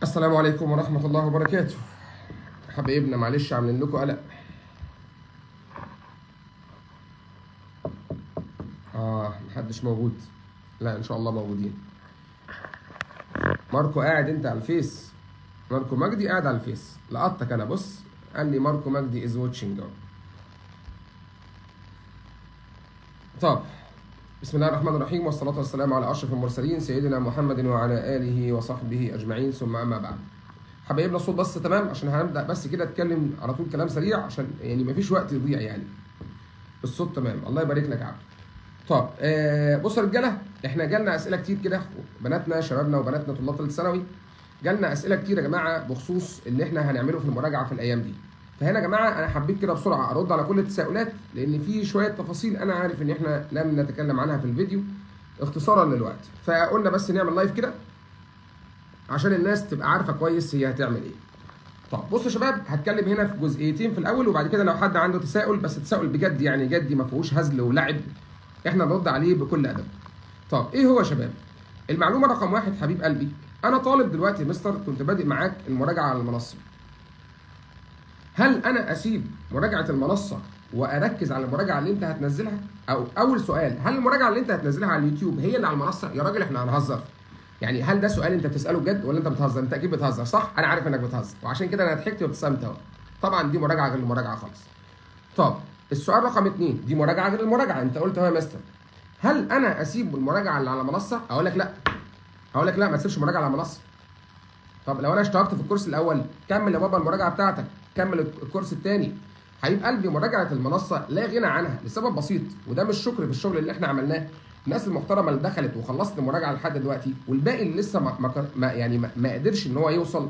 السلام عليكم ورحمة الله وبركاته حبايبنا معلش عاملين لكم قلق اه محدش موجود لا ان شاء الله موجودين ماركو قاعد انت على الفيس ماركو مجدي قاعد على الفيس لقطتك انا بص قال لي ماركو مجدي از واتشنج طب بسم الله الرحمن الرحيم والصلاة والسلام على أشرف المرسلين سيدنا محمد وعلى آله وصحبه أجمعين ثم أما بعد. حبايبنا الصوت بس تمام عشان هنبدأ بس كده أتكلم على طول كلام سريع عشان يعني مفيش وقت يضيع يعني. الصوت تمام الله يبارك لك يا عبد. طب آه بصوا يا رجالة احنا جالنا أسئلة كتير كده بناتنا شبابنا وبناتنا طلاب ثالث ثانوي جالنا أسئلة كتير يا جماعة بخصوص اللي احنا هنعمله في المراجعة في الأيام دي. فهنا يا جماعه انا حبيت كده بسرعه ارد على كل التساؤلات لان في شويه تفاصيل انا عارف ان احنا لم نتكلم عنها في الفيديو اختصارا للوقت فقلنا بس نعمل لايف كده عشان الناس تبقى عارفه كويس هي هتعمل ايه طب بصوا يا شباب هتكلم هنا في جزئيتين في الاول وبعد كده لو حد عنده تساؤل بس تساؤل بجد يعني جدي ما فيهوش هزل ولعب احنا نرد عليه بكل ادب طب ايه هو يا شباب المعلومه رقم واحد حبيب قلبي انا طالب دلوقتي يا مستر كنت بادئ معاك المراجعه على المنصه هل انا اسيب مراجعه المنصه واركز على المراجعه اللي انت هتنزلها او اول سؤال هل المراجعه اللي انت هتنزلها على اليوتيوب هي اللي على المنصه يا راجل احنا هنهزر يعني هل ده سؤال انت بتساله بجد ولا انت بتهزر انت اكيد بتهزر صح انا عارف انك بتهزر وعشان كده انا ضحكت وابتسمت اهو طبعا دي مراجعه غير المراجعه خالص طب السؤال رقم اثنين دي مراجعه غير المراجعه انت قلت اهو يا مستر هل انا اسيب المراجعه اللي على المنصه اقول لك لا اقول لك لا ما تسيبش مراجعه على المنصه طب لو انا اشتركت في الكورس الاول كمل يا بابا المراجعه بتاعتك كمل الكورس الثاني حبيب قلبي مراجعه المنصه لا غنى عنها لسبب بسيط وده مش شكر في الشغل اللي احنا عملناه الناس المحترمه اللي دخلت وخلصت المراجعه لحد دلوقتي والباقي اللي لسه ما, ما يعني ما, ما قدرش ان هو يوصل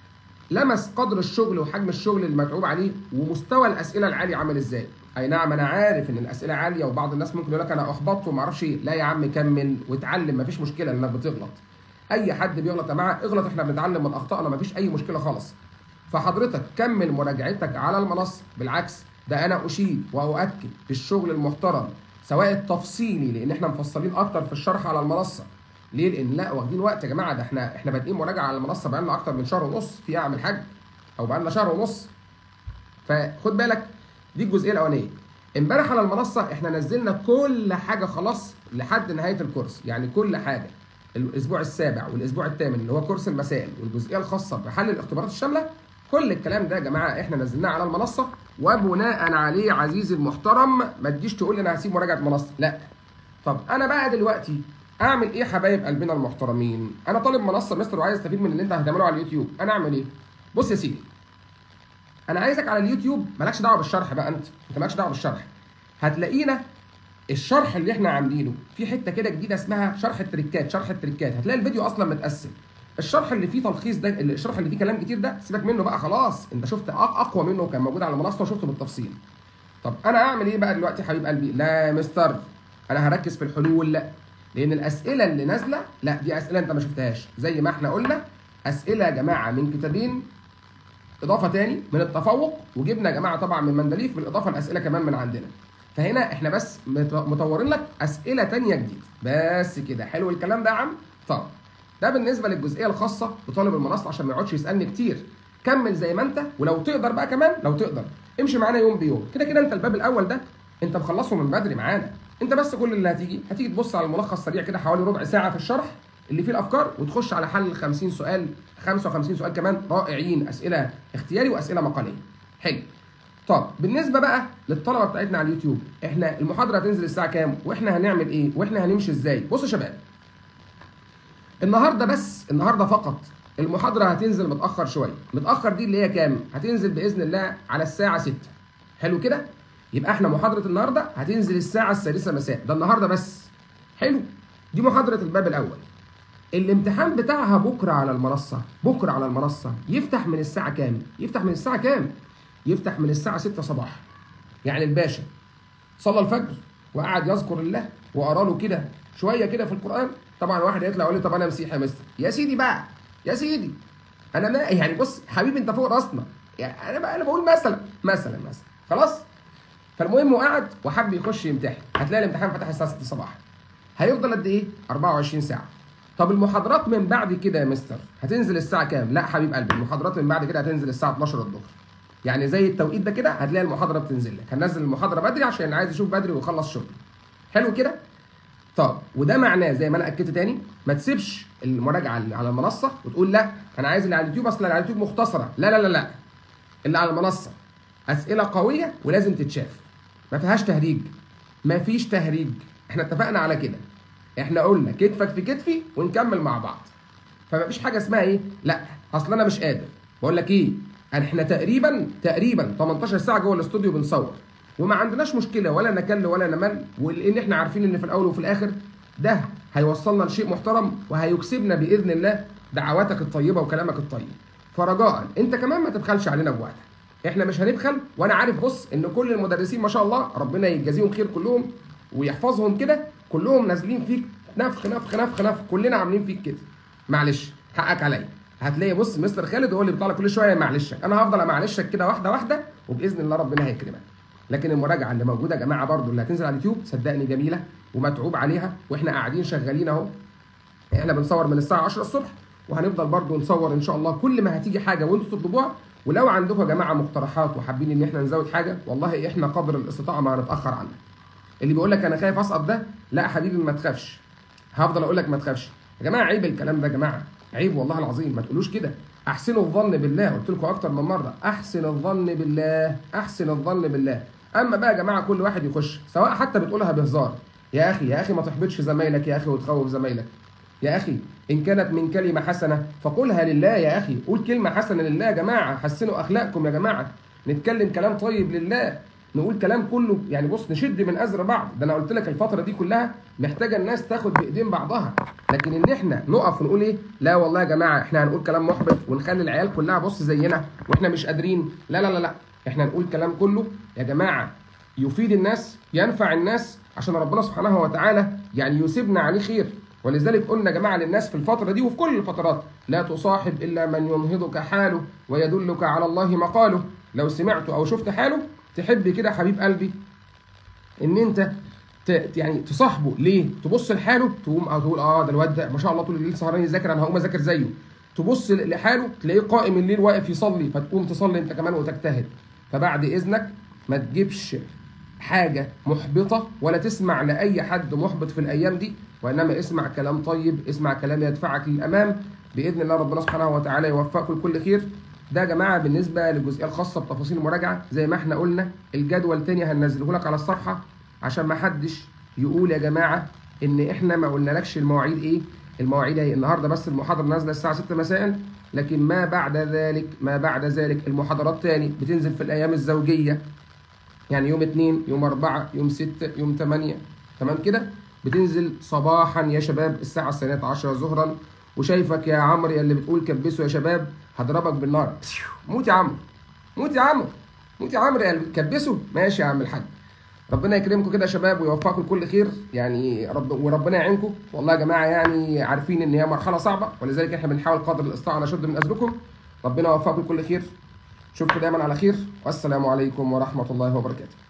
لمس قدر الشغل وحجم الشغل اللي متعوب عليه ومستوى الاسئله العالي عامل ازاي اي نعم انا عارف ان الاسئله عاليه وبعض الناس ممكن يقول لك انا احبطت وما اعرفش لا يا عم كمل واتعلم مفيش مشكله انك بتغلط اي حد بيغلط يا جماعه اغلط احنا بنتعلم من اخطائنا مفيش اي مشكله خالص فحضرتك كمل مراجعتك على المنصه بالعكس ده انا اشيد واؤكد بالشغل المحترم سواء التفصيلي لان احنا مفصلين اكتر في الشرح على المنصه ليه لان لا واخدين وقت يا جماعه ده احنا احنا بادئين مراجعه على المنصه بقالنا اكتر من شهر ونص في اعمل حاج او بقالنا شهر ونص فخد بالك دي الجزئيه الاولانيه امبارح على المنصه احنا نزلنا كل حاجه خلاص لحد نهايه الكورس يعني كل حاجه الاسبوع السابع والاسبوع الثامن اللي هو كورس المسائل والجزئيه الخاصه بحل الاختبارات الشامله كل الكلام ده يا جماعه احنا نزلناه على المنصه وبناء عليه عزيزي المحترم ما تجيش تقول لي انا هسيب مراجعه المنصه لا طب انا بقى دلوقتي اعمل ايه حبايب قلبنا المحترمين انا طالب منصه مستر وعايز استفيد من اللي انت هتعمله على اليوتيوب انا اعمل ايه بص يا سيدي انا عايزك على اليوتيوب مالكش دعوه بالشرح بقى انت انت مالكش دعوه بالشرح هتلاقينا الشرح اللي احنا عاملينه في حته كده جديده اسمها شرح التريكات شرح التريكات هتلاقي الفيديو اصلا متقسم الشرح اللي فيه تلخيص ده الشرح اللي فيه كلام كتير ده سيبك منه بقى خلاص انت شفت اقوى منه كان موجود على المنصه وشفته بالتفصيل طب انا اعمل ايه بقى دلوقتي حبيب قلبي لا يا مستر انا هركز في الحلول لا لان الاسئله اللي نازله لا دي اسئله انت ما شفتهاش زي ما احنا قلنا اسئله يا جماعه من كتابين اضافه تاني من التفوق وجبنا يا جماعه طبعا من مندليف بالاضافه لاسئله كمان من عندنا فهنا احنا بس مطورين لك اسئله تانية جديد بس كده حلو الكلام ده يا عم طب ده بالنسبه للجزئيه الخاصه بطالب المنصه عشان ما يقعدش يسالني كتير كمل زي ما انت ولو تقدر بقى كمان لو تقدر امشي معانا يوم بيوم كده كده انت الباب الاول ده انت مخلصه من بدري معانا انت بس كل اللي هتيجي هتيجي تبص على الملخص سريع كده حوالي ربع ساعه في الشرح اللي فيه الافكار وتخش على حل 50 سؤال 55 سؤال كمان رائعين اسئله اختياري واسئله مقاليه حلو طب بالنسبه بقى للطلبه بتاعتنا على اليوتيوب احنا المحاضره هتنزل الساعه كام واحنا هنعمل ايه واحنا هنمشي ازاي بصوا يا شباب النهارده بس النهارده فقط المحاضره هتنزل متاخر شويه متاخر دي اللي هي كام هتنزل باذن الله على الساعه 6 حلو كده يبقى احنا محاضره النهارده هتنزل الساعه السادسه مساء ده النهارده بس حلو دي محاضره الباب الاول الامتحان بتاعها بكره على المنصه بكره على المنصه يفتح من الساعه كام يفتح من الساعه كام يفتح من الساعه 6 صباحا يعني الباشا صلى الفجر وقعد يذكر الله وقرا له كده شويه كده في القران طبعا واحد يطلع يقول لي طب انا مسيحي يا مستر يا سيدي بقى يا سيدي انا ما يعني بص حبيبي انت فوق راسنا يعني انا بقى انا بقول مثلا مثلا مثلا خلاص فالمهم وقعد وحب يخش يمتحن هتلاقي الامتحان فتح الساعه 6 صباحا هيفضل قد ايه 24 ساعه طب المحاضرات من بعد كده يا مستر هتنزل الساعه كام لا حبيب قلبي المحاضرات من بعد كده هتنزل الساعه 12 الظهر يعني زي التوقيت ده كده هتلاقي المحاضره بتنزل لك هننزل المحاضره بدري عشان اللي عايز يشوف بدري ويخلص شغل حلو كده طب وده معناه زي ما انا اكدت تاني ما تسيبش المراجعه اللي على المنصه وتقول لا انا عايز اللي على اليوتيوب اصل اللي على اليوتيوب مختصره لا لا لا لا اللي على المنصه اسئله قويه ولازم تتشاف ما فيهاش تهريج ما فيش تهريج احنا اتفقنا على كده احنا قلنا كتفك في كتفي ونكمل مع بعض فما فيش حاجه اسمها ايه لا اصل انا مش قادر بقول لك ايه احنا تقريبا تقريبا 18 ساعه جوه الاستوديو بنصور وما عندناش مشكله ولا نكل ولا نمل ولان احنا عارفين ان في الاول وفي الاخر ده هيوصلنا لشيء محترم وهيكسبنا باذن الله دعواتك الطيبه وكلامك الطيب فرجاء انت كمان ما تبخلش علينا بوقتك احنا مش هنبخل وانا عارف بص ان كل المدرسين ما شاء الله ربنا يجازيهم خير كلهم ويحفظهم كده كلهم نازلين فيك نفخ نفخ نفخ نفخ كلنا عاملين فيك كده معلش حقك عليا هتلاقي بص مستر خالد هو اللي بيطلع لك كل شويه معلشك انا هفضل امعلشك كده واحده واحده وباذن الله ربنا هيكرمك لكن المراجعه اللي موجوده يا جماعه برضو اللي هتنزل على اليوتيوب صدقني جميله ومتعوب عليها واحنا قاعدين شغالين اهو احنا بنصور من الساعه 10 الصبح وهنفضل برضو نصور ان شاء الله كل ما هتيجي حاجه وانتوا تطلبوها ولو عندكم يا جماعه مقترحات وحابين ان احنا نزود حاجه والله احنا قدر الاستطاعه ما هنتاخر عنها اللي بيقول لك انا خايف اسقط ده لا يا حبيبي ما تخافش هفضل اقول لك ما تخافش يا جماعه عيب الكلام ده يا جماعه عيب والله العظيم ما تقولوش كده احسنوا الظن بالله قلت لكم اكتر من مره احسن الظن بالله احسن الظن بالله اما بقى يا جماعه كل واحد يخش سواء حتى بتقولها بهزار يا اخي يا اخي ما تحبطش زمايلك يا اخي وتخوف زمايلك يا اخي ان كانت من كلمه حسنه فقولها لله يا اخي قول كلمه حسنه لله يا جماعه حسنوا اخلاقكم يا جماعه نتكلم كلام طيب لله نقول كلام كله يعني بص نشد من ازر بعض ده انا قلت لك الفتره دي كلها محتاجه الناس تاخد بايدين بعضها لكن ان احنا نقف ونقول ايه لا والله يا جماعه احنا هنقول كلام محبط ونخلي العيال كلها بص زينا واحنا مش قادرين لا لا لا لا احنا نقول كلام كله يا جماعه يفيد الناس ينفع الناس عشان ربنا سبحانه وتعالى يعني يسيبنا عليه خير ولذلك قلنا يا جماعه للناس في الفتره دي وفي كل الفترات لا تصاحب الا من ينهضك حاله ويدلك على الله مقاله لو سمعت او شفت حاله تحب كده حبيب قلبي ان انت ت... يعني تصاحبه ليه؟ تبص لحاله تقوم او تقول اه ده الواد ده ما شاء الله طول الليل سهران يذاكر انا هقوم اذاكر زيه تبص لحاله تلاقيه قائم الليل واقف يصلي فتقوم تصلي انت كمان وتجتهد فبعد اذنك ما تجيبش حاجه محبطه ولا تسمع لاي حد محبط في الايام دي وانما اسمع كلام طيب اسمع كلام يدفعك للامام باذن الله ربنا سبحانه وتعالى يوفقكم لكل خير ده يا جماعه بالنسبه للجزئيه الخاصه بتفاصيل المراجعه زي ما احنا قلنا الجدول تاني هننزله لك على الصفحه عشان ما حدش يقول يا جماعه ان احنا ما قلنالكش المواعيد ايه المواعيد اهي النهارده بس المحاضره نازله الساعه 6 مساء لكن ما بعد ذلك ما بعد ذلك المحاضرات تاني بتنزل في الايام الزوجيه يعني يوم 2 يوم 4 يوم 6 يوم 8 تمام كده بتنزل صباحا يا شباب الساعه الثانية عشرة ظهرا وشايفك يا عمرو يا اللي بتقول كبسوا يا شباب هضربك بالنار موت يا عمرو موت يا عمرو موت يا عمرو يا اللي بتكبسوا ماشي يا عم الحاج ربنا يكرمكم كده يا شباب ويوفقكم لكل خير يعني رب وربنا يعينكم والله يا جماعه يعني عارفين ان هي مرحله صعبه ولذلك احنا بنحاول قدر الاستطاعه نشد من ازركم ربنا يوفقكم لكل خير اشوفكم دايما على خير والسلام عليكم ورحمه الله وبركاته